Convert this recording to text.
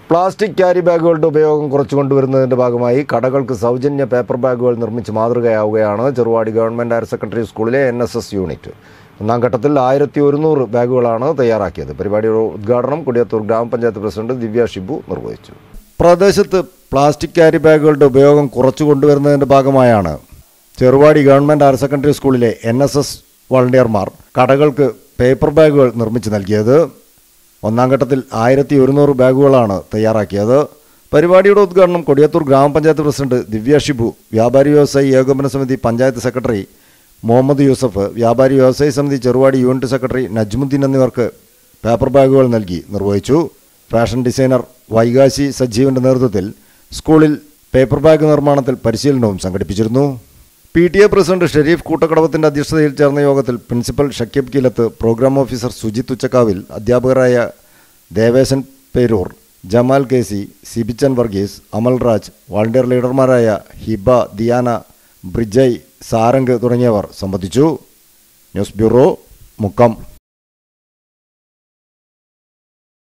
plastic carry ബാഗുകളുടെ ഉപയോഗം കുറച്ചു കൊണ്ടുവരുന്നതിന്റെ ഭാഗമായി കടകൾക്ക് സൗജന്യ പേപ്പർ ബാഗുകൾ നിർമ്മിച്ച് മാതൃകയാവുകയാണ് ചെറുവാടി ഗവൺമെന്റ് ഹയർ സെക്കൻഡറി സ്കൂളിലെ എൻ എസ് എസ് യൂണിറ്റ് ഒന്നാം ഘട്ടത്തിൽ ആയിരത്തി ഒരുന്നൂറ് ബാഗുകളാണ് തയ്യാറാക്കിയത് പരിപാടിയുടെ ഉദ്ഘാടനം കൊടിയത്തൂർ ഗ്രാമപഞ്ചായത്ത് പ്രസിഡന്റ് ദിവ്യ ഷിബു നിർവഹിച്ചു പ്രദേശത്ത് പ്ലാസ്റ്റിക് ക്യാരി ബാഗുകളുടെ ഉപയോഗം കുറച്ചു കൊണ്ടുവരുന്നതിന്റെ ഭാഗമായാണ് ചെറുവാടി ഗവൺമെന്റ് ഹയർ സെക്കൻഡറി സ്കൂളിലെ എൻ എസ് എസ് വളണ്ടിയർമാർ കടകൾക്ക് പേപ്പർ ബാഗുകൾ നിർമ്മിച്ച് നൽകിയത് ഒന്നാം ഘട്ടത്തിൽ ആയിരത്തി ഒരുന്നൂറ് ബാഗുകളാണ് തയ്യാറാക്കിയത് പരിപാടിയുടെ ഉദ്ഘാടനം കൊടിയത്തൂർ ഗ്രാമപഞ്ചായത്ത് പ്രസിഡന്റ് ദിവ്യ ഷിബു വ്യാപാരി വ്യവസായി ഏകോപന സമിതി പഞ്ചായത്ത് സെക്രട്ടറി മുഹമ്മദ് യൂസഫ് വ്യാപാരി വ്യവസായി സമിതി ചെറുവാടി യൂണിറ്റ് സെക്രട്ടറി നജ്മുദ്ദീൻ എന്നിവർക്ക് പേപ്പർ ബാഗുകൾ നൽകി നിർവഹിച്ചു ഫാഷൻ ഡിസൈനർ വൈകാശി സജീവന്റെ നേതൃത്വത്തിൽ സ്കൂളിൽ പേപ്പർ ബാഗ് നിർമ്മാണത്തിൽ പരിശീലനവും സംഘടിപ്പിച്ചിരുന്നു P T A president Shareef കൂട്ടക്കടവത്തിന്റെ അധ്യക്ഷതയിൽ ചേർന്ന യോഗത്തിൽ principal Shakeeb Kilath program officer Sujith ഉച്ചക്കാവിൽ അധ്യാപകരായ Deveshan Peroor Jamal K C Sibichan Varghese Amalraj volunteer ലീഡർമാരായ ഹിബ ദിയാന ബ്രിജയ് സാരംഗ് തുടങ്ങിയവർ സംബന്ധിച്ചു ന്യൂസ് ബ്യൂറോ മുക്കം